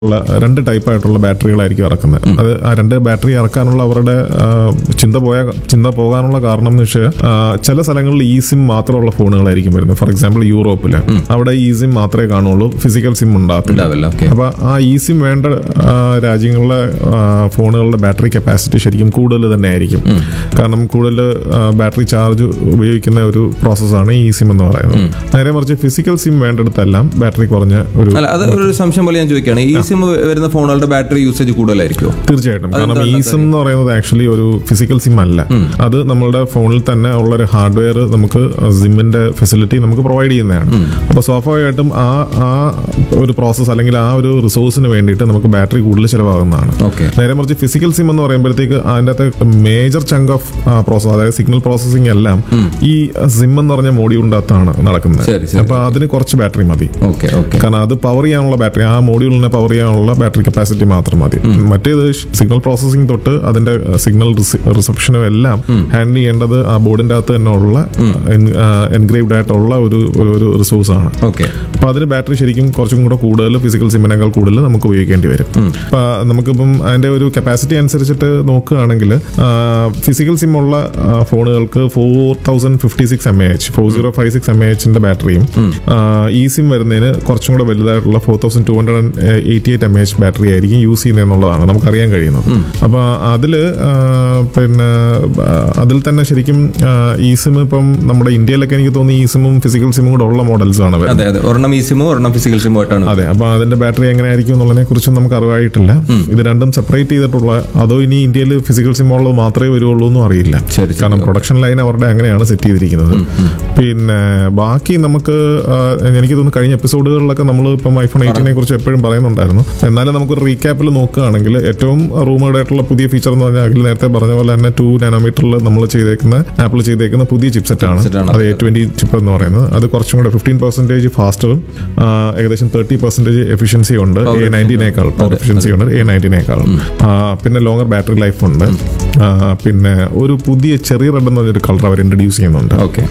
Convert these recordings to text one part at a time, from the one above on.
ഉള്ള രണ്ട് ടൈപ്പ് ആയിട്ടുള്ള ബാറ്ററികളായിരിക്കും ഇറക്കുന്നത് അത് ആ രണ്ട് ബാറ്ററി ഇറക്കാനുള്ള അവരുടെ ആ, ചിന്ത പോയ ചിന്ത പോകാനുള്ള കാരണം എന്ന് വെച്ചാൽ ആ, ചില സ്ഥലങ്ങളിൽ ഈ സിം മാത്രമുള്ള ഫോണുകളായിരിക്കും വരുന്നത് ഫോർ എക്സാമ്പിൾ യൂറോപ്പിൽ അവിടെ ഈ സിം മാത്രമേ കാണുള്ളൂ ഫിസിക്കൽ സിം ഉണ്ടാകത്തില്ല ഉണ്ടാവില്ല ഓക്കെ അപ്പൊ ആ ഈ സിം വേണ്ട ആ, രാജ്യങ്ങളിലെ ആ, ഫോണുകളുടെ ബാറ്ററി കപ്പാസിറ്റി ശരിക്കും കൂടുതൽ തന്നെ ആയിരിക്കും കാരണം കൂടുതൽ ബാറ്ററി ചാർജ് ഉപയോഗിക്കുന്ന ഒരു പ്രോസസ്സാണ് ഈ സിം എന്ന് പറയുന്നത് നേരെ മറിച്ച് ഫിസിക്കൽ സിം വേണ്ടിടത്തെല്ലാം ബാറ്ററി കുറഞ്ഞ ഒരു അല്ല അത് ഒരു സംശയം പോലെ ഞാൻ ചോദിക്കുകയാണ് ഈ സിം വരുന്ന ഫോണുകളുടെ ബാറ്ററി യൂസേജ് കൂടുതലായിരിക്കും തീർച്ചയായിട്ടും കാരണം ഈ സിം എന്ന് പറയുന്നത് ആക്ച്വലി ഒരു ഫിസിക്കൽ സിം അല്ല അത് നമ്മളുടെ ഫോണിൽ തന്നെ ഉള്ള ഒരു ഹാർഡ്വെയർ നമുക്ക് സിമ്മിന്റെ ഫെസിലിറ്റി നമുക്ക് പ്രൊവൈഡ് ചെയ്യുന്നതാണ് അപ്പൊ സ്വാഭാവികമായിട്ടും ആ ആ ഒരു പ്രോസസ്സ് അല്ലെങ്കിൽ ആ ഒരു റിസോഴ്സിന് വേണ്ടിയിട്ട് നമുക്ക് ബാറ്ററി കൂടുതൽ ചിലവാകുന്നതാണ് ഓക്കെ നേരെ മറിച്ച് ഫിസിക്കൽ സിം എന്ന് പറയുമ്പോഴത്തേക്ക് അതിൻ്റെ അകത്ത് മേജർ ചങ്ക് ഓഫ് പ്രോസസ് അതായത് സിഗ്നൽ പ്രോസസ്സിംഗ് എല്ലാം ഈ സിം എന്ന് പറഞ്ഞ മോഡ്യൂളിൻ്റെ അകത്താണ് നടക്കുന്നത് ശരി, ശരി. അപ്പൊ അതിന് കുറച്ച് ബാറ്ററി മതി ഓക്കെ ഓക്കെ കാരണം അത് പവർ ചെയ്യാനുള്ള ബാറ്ററി ആ മോഡ്യൂളിനെ പവർ ചെയ്യാനുള്ള ബാറ്ററി കപ്പാസിറ്റി മാത്രം മതി മറ്റേത് സിഗ്നൽ പ്രോസസ്സിംഗ് തൊട്ട് അതിന്റെ സിഗ്നൽ റിസപ്ഷനും എല്ലാം ഹാൻഡിൽ ചെയ്യേണ്ടത് ആ ബോർഡിന്റെ അകത്ത് തന്നെ ഉള്ള എൻഗ്രേവ്ഡ് ആയിട്ടുള്ള ഒരു ഒരു- ഒരു റിസോഴ്സ് ആണ് ഓക്കെ അപ്പൊ അതിന് ബാറ്ററി ശരിക്കും കുറച്ചും കൂടെ കൂടുതൽ ഫിസിക്കൽ സിമ്മിനേക്കാൾ കൂടുതൽ നമുക്ക് ഉപയോഗിക്കേണ്ടി വരും അപ്പൊ നമുക്കിപ്പം അതിന്റെ ഒരു കപ്പാസിറ്റി അനുസരിച്ചിട്ട് നോക്കുകയാണെങ്കിൽ ഫിസിക്കൽ സിം ഉള്ള ആ, ഫോണുകൾക്ക് four thousand fifty six M A H four zero five six M A എച്ചിന്റെ ബാറ്ററിയും ഈ സിം വരുന്നതിന് കുറച്ചും കൂടെ വലുതായിട്ടുള്ള four thousand two hundred eighty eight M H battery ആയിരിക്കും യൂസ് ചെയ്യുന്നത് എന്നുള്ളതാണ് നമുക്കറിയാൻ കഴിയുന്നത് അപ്പൊ അതില് ആ, പിന്നെ ആ, അതിൽ തന്നെ ശരിക്കും ആ, ഈ സിം ഇപ്പം നമ്മുടെ ഇന്ത്യയിലൊക്കെ എനിക്ക് തോന്നുന്നു ഈ സിമ്മും ഫിസിക്കൽ സിമ്മും കൂടെ ഉള്ള മോഡൽസ് ആണ് വരുന്നത് അതെ അതെ ഒരെണ്ണം ഈ സിമും ഒരെണ്ണം ഫിസിക്കൽ സിമും ആയിട്ടാണ് അതെ അപ്പൊ അതിന്റെ ബാറ്ററി എങ്ങനെയായിരിക്കും എന്നുള്ളതിനെ കുറിച്ചും നമുക്ക് അറിവായിട്ടില്ല ഇത് രണ്ടും സെപ്പറേറ്റ് ചെയ്തിട്ടുള്ള അതോ ഇനി ഇന്ത്യയിൽ ഫിസിക്കൽ സിം ഉള്ളത് മാത്രമേ വരുള്ളൂ എന്നും അറിയില്ല ശരി, ശരി. കാരണം പ്രൊഡക്ഷൻ ലൈൻ അവരുടെ അങ്ങനെയാണ് സെറ്റ് ചെയ്തിരിക്കുന്നത് പിന്നെ ബാക്കി നമുക്ക് ആ, എനിക്ക് തോന്നുന്നു കഴിഞ്ഞ എപ്പിസോഡുകളിലൊക്കെ നമ്മൾ ഇപ്പം ഐഫോൺ എയ്റ്റീനെ കുറിച്ച് എപ്പോഴും പറയുന്നുണ്ടായിരുന്നു എന്നാലും നമുക്കൊരു റീക്യാപ്പിൽ നോക്കുകയാണെങ്കിൽ ഏറ്റവും റൂമേഡ് ആയിട്ടുള്ള പുതിയ ഫീച്ചർ എന്ന് പറഞ്ഞാൽ അഖിൽ നേരത്തെ പറഞ്ഞ പോലെ തന്നെ ടു നാനോമീറ്ററിൽ നമ്മൾ ചെയ്തേക്കുന്ന ആപ്പിൾ ചെയ്തേക്കുന്ന പുതിയ ചിപ്സെറ്റ് ആണ് Chipset ആണ്. അത് എ ട്വന്റി ചിപ്പ് എന്ന് പറയുന്നത് അത് കുറച്ചും കൂടെ ഫിഫ്റ്റീൻ പെർസെന്റേജ് ഫാസ്റ്ററും ഏകദേശം തേർട്ടി പെർസെന്റേജ് എഫിഷ്യൻസി ഉണ്ട് എ നയൻറ്റീനേക്കാൾ പവർ എഫിഷ്യൻസി ഉണ്ട് എ നയൻറ്റീനേക്കാൾ പിന്നെ ലോങ്ങർ ബാറ്ററി ലൈഫ് ഉണ്ട് ആ, പിന്നെ ഒരു പുതിയ ചെറിയ റെഡ് എന്ന് പറഞ്ഞൊരു കളർ അവർ ഇൻട്രൊഡ്യൂസ് ചെയ്യുന്നുണ്ട് ഓക്കെ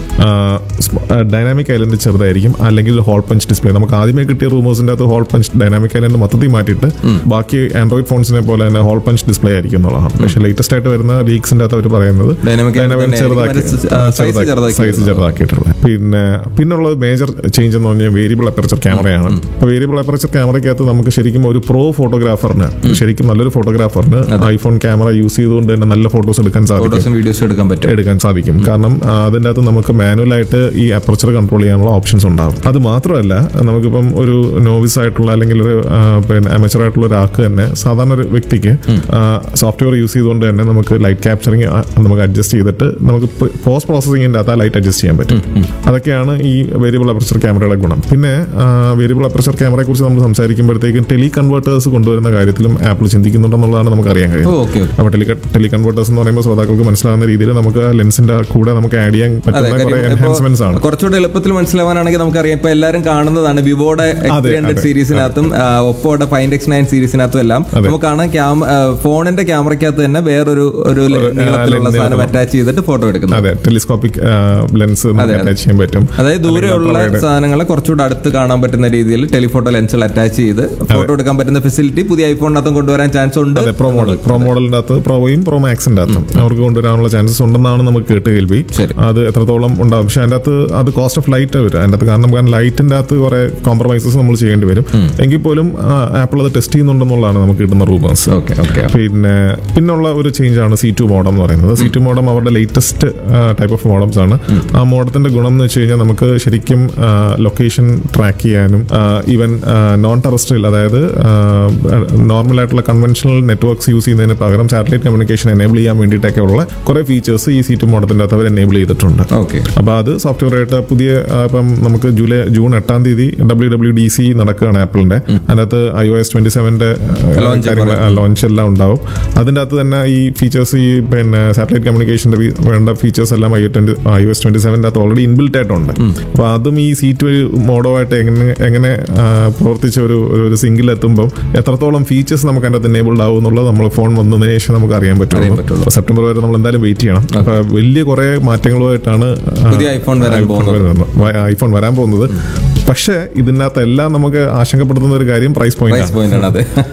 ഡൈനാമിക് ഐലൻഡ് ചെറുതായിരിക്കും അല്ലെങ്കിൽ ഹോൾ പഞ്ച് ഡിസ്പ്ലേ നമുക്ക് ആദ്യമേ കിട്ടിയ റൂമേഴ്സിന്റെ അകത്ത് ഹോൾ പഞ്ച് ഡൈനാമിക് ഐലൻഡ് മൊത്തത്തിൽ മാറ്റിയിട്ട് ബാക്കി ആൻഡ്രോയിഡ് ഫോൺസിനെ പോലെ തന്നെ ഹോൾ പഞ്ച് ഡിസ്പ്ലേ ആയിരിക്കും എന്നുള്ളതാണ് പക്ഷേ ലേറ്റസ്റ്റ് ആയിട്ട് വരുന്ന ലീക്സിന്റെ അകത്ത് അവർ പറയുന്നത് Dynamic island ഡൈനാമിക് തന്നെ ചെറുതാക്കി ആയിരിക്കും. അത് size ചെറുതാക്കി സൈസ് ചെറുതാക്കിയിട്ടുള്ളത് പിന്നെ പിന്നുള്ള മേജർ ചേഞ്ച് എന്ന് പറഞ്ഞാൽ വേരിയബിൾ അപ്പർച്ചർ ക്യാമറയാണ് അപ്പോൾ വേരിയബിൾ അപ്പർച്ചർ ക്യാമറയ്ക്കകത്ത് നമുക്ക് ശരിക്കും ഒരു പ്രോ ഫോട്ടോഗ്രാഫറിന് ശരിക്കും നല്ലൊരു ഫോട്ടോഗ്രാഫറിന് ഐഫോൺ ക്യാമറ യൂസ് ചെയ്തുകൊണ്ട് തന്നെ നല്ല ഫോട്ടോസ് എടുക്കാൻ സാധിക്കും ഫോട്ടോസും വീഡിയോസും എടുക്കാൻ പറ്റും എടുക്കാൻ സാധിക്കും കാരണം ആ, അതിൻ്റെ അകത്ത് നമുക്ക് മാനുവലായിട്ട് ഈ അപ്പർച്ചർ കൺട്രോൾ ചെയ്യാനുള്ള ഓപ്ഷൻസ് ഉണ്ടാവും അത് മാത്രമല്ല നമുക്കിപ്പം ഒരു നോവിസ് ആയിട്ടുള്ള അല്ലെങ്കിൽ ഒരു ആ, പിന്നെ amateur ആയിട്ടുള്ള ഒരാൾക്ക് തന്നെ സാധാരണ ഒരു വ്യക്തിക്ക് സോഫ്റ്റ്വെയർ യൂസ് ചെയ്തുകൊണ്ട് തന്നെ നമുക്ക് ലൈറ്റ് ക്യാപ്ചറിങ് നമുക്ക് അഡ്ജസ്റ്റ് ചെയ്തിട്ട് നമുക്ക് പോസ്റ്റ് പ്രോസസ്സിങ്ങിൻ്റെ അകത്ത് ആ ലൈറ്റ് അഡ്ജസ്റ്റ് ചെയ്യാൻ പറ്റും അതൊക്കെയാണ് ഈ വേരിയബിൾ അപ്പർച്ചർ ക്യാമറയുടെ ഗുണം പിന്നെ വേരിയബിൾ അപ്പർച്ചർ ക്യാമറയെ കുറിച്ച് നമ്മൾ സംസാരിക്കുമ്പോഴത്തേക്കും ടെലി കൺവേർട്ടേഴ്സ് കൊണ്ടുവരുന്ന കാര്യത്തിലും ആപ്പിൾ ചിന്തിക്കുന്നുണ്ടെന്നുള്ളതാണ് നമുക്ക് അറിയാൻ ഓ കഴിയുന്നത് ഓക്കെ അപ്പൊ ടെലി ടെലി കൺവേർട്ടേഴ്സ് എന്ന് പറയുമ്പോൾ ശ്രോതാക്കൾക്ക് മനസ്സിലാവുന്ന രീതിയിൽ നമുക്ക് ലെൻസിന്റെ കൂടെ നമുക്ക് ആഡ് ചെയ്യാൻ അതെ പറ്റുന്ന കുറെ കാര്യം ഇപ്പോ എൻഹാൻസ്മെന്റ്സ് ആണ് കുറച്ചുകൂടെ എളുപ്പത്തിൽ മനസ്സിലാവാനാണെങ്കിൽ നമുക്കറിയാം ഇപ്പൊ എല്ലാവരും കാണുന്നതാണ് വിവോയുടെ അതെ, ഹൺഡ്രഡ് അതെ. സീരീസിനകത്തും ഒപ്പോയുടെ ഫൈൻഡ് എക്സ് നയൻ സീരീസിനകത്തും എല്ലാം അതെ. നമുക്ക് കാണാം ക്യാം ഫോണിന്റെ ക്യാമറയ്ക്കകത്ത് തന്നെ വേറൊരു ഒരു നീളത്തിലുള്ള lens സാധനം അറ്റാച്ച് ചെയ്തിട്ട് ഫോട്ടോ എടുക്കുന്നു അതെ ടെലിസ്കോപ്പിക് ലെൻസ് നമുക്ക് അറ്റാച്ച് ചെയ്യാൻ പറ്റും അതായത് ദൂരെയുള്ള സാധനങ്ങളെ കുറച്ചുകൂടെ അടുത്ത് കാണാൻ പറ്റുന്ന രീതിയിൽ ടെലിഫോട്ടോ ലെൻസുകൾ അറ്റാച്ച് ചെയ്ത് ഫോട്ടോ എടുക്കാൻ പറ്റുന്ന ഫെസിലിറ്റി പുതിയ ഐഫോണിനകത്തും കൊണ്ടുവരാൻ ചാൻസ് ഉണ്ട് അതെ പ്രോ മോഡൽ പ്രോ മോഡലിന്റെ അകത്ത് പ്രോയും പ്രോ മാക്സിന്റെ അകത്തും അവർക്ക് കൊണ്ടുവരാനുള്ള ചാൻസസ് ഉണ്ടെന്നാണ് നമുക്ക് കേട്ട് കേൾവി ശരി. അത് എത്രത്തോളം ഉണ്ടാവും പക്ഷെ അതിന്റെ അകത്ത് അത് കോസ്റ്റ് ഓഫ് ലൈറ്റ് വരും അതിന്റെ അകത്ത് കാരണം കാരണം ലൈറ്റിന്റെ അകത്ത് കുറെ കോംപ്രമൈസസ് നമ്മൾ ചെയ്യേണ്ടി വരും എങ്കിൽ പോലും ആപ്പിൾ അത് ടെസ്റ്റ് ചെയ്യുന്നുണ്ടെന്നുള്ളതാണ് നമുക്ക് കിട്ടുന്ന റൂമേഴ്സ് ഓക്കെ ഓക്കെ പിന്നെ പിന്നുള്ള ഒരു ചേഞ്ച് ആണ് സി ടു മോഡം എന്ന് പറയുന്നത് സി ടു മോഡം അവരുടെ ലേറ്റസ്റ്റ് ടൈപ്പ് ഓഫ് മോഡംസ് ആണ് ആ മോഡത്തിന്റെ ഗുണം എന്ന് വെച്ച് കഴിഞ്ഞാൽ നമുക്ക് ശരിക്കും ലൊക്കേഷൻ ട്രാക്ക് ചെയ്യാനും ഈവൻ നോൺ ടെറസ്ട്രിയൽ അതായത് നോർമൽ ആയിട്ടുള്ള കൺവെൻഷണൽ നെറ്റ്വർക്ക്സ് യൂസ് ചെയ്യുന്നതിന് പകരം സാറ്റലൈറ്റ് കമ്മ്യൂണിക്കേഷൻ എനേബിൾ ചെയ്യാൻ വേണ്ടിയിട്ടൊക്കെ ഉള്ള കുറെ ഫീച്ചേഴ്സ് ഈ സി ടു മോഡത്തിന്റെ അകത്ത് അവർ എനേബിൾ ചെയ്തിട്ടുണ്ട് ഓക്കെ അപ്പോൾ അത് സോഫ്റ്റ്വെയർ ആയിട്ട് പുതിയ ആ, ഇപ്പം നമുക്ക് ജൂലൈ ജൂൺ എട്ടാം തീയതി ഡബ്ല്യൂ ഡബ്ല്യൂ ഡി സി നടക്കുകയാണ് ആപ്പിളിന്റെ അതിനകത്ത് ഐ ഒ എസ് ട്വന്റി സെവന്റെ Launch കാര്യങ്ങൾ ലോഞ്ച് എല്ലാം ഉണ്ടാവും അതിൻ്റെ അകത്ത് തന്നെ ഈ ഫീച്ചേഴ്സ് ഈ പിന്നെ സാറ്റലൈറ്റ് കമ്മ്യൂണിക്കേഷന്റെ വേണ്ട ഫീച്ചേഴ്സ് എല്ലാം I twenty I O S twenty സെവൻ്റെ അകത്ത് ഓൾറെഡി ഇൻബിൽറ്റ് ആയിട്ടുണ്ട് അപ്പോൾ അതും ഈ സീറ്റ് മോഡോ ആയിട്ട് എങ്ങനെ എങ്ങനെ ആ, പ്രവർത്തിച്ച ഒരു ഒരു- ഒരു സിംഗിൾ എത്തുമ്പോൾ എത്രത്തോളം ഫീച്ചേഴ്സ് നമുക്ക് അതിൻ്റെ അകത്ത് എനേബിൾഡ് ആവും എന്നുള്ളത് നമ്മൾ ഫോൺ വന്നതിന് ശേഷം നമുക്ക് അറിയാൻ അറിയാൻ പറ്റുള്ളൂ പറ്റുള്ളൂ. അപ്പോൾ സെപ്റ്റംബർ വരെ നമ്മൾ എന്തായാലും വെയിറ്റ് ചെയ്യണം അപ്പോൾ വലിയ കുറേ മാറ്റങ്ങളുമായിട്ടാണ് ആ, പുതിയ ഐഫോൺ വരാൻ ഐഫോൺ പോകുന്നത് വരുന്നത്. വ- ഐഫോൺ വരാൻ പോകുന്നത് പക്ഷേ ഇതിനകത്ത് എല്ലാം നമുക്ക് ആശങ്കപ്പെടുത്തുന്ന ഒരു കാര്യം പ്രൈസ് പോയിന്റ് പ്രൈസ് പോയിന്റ് ആണ് അത്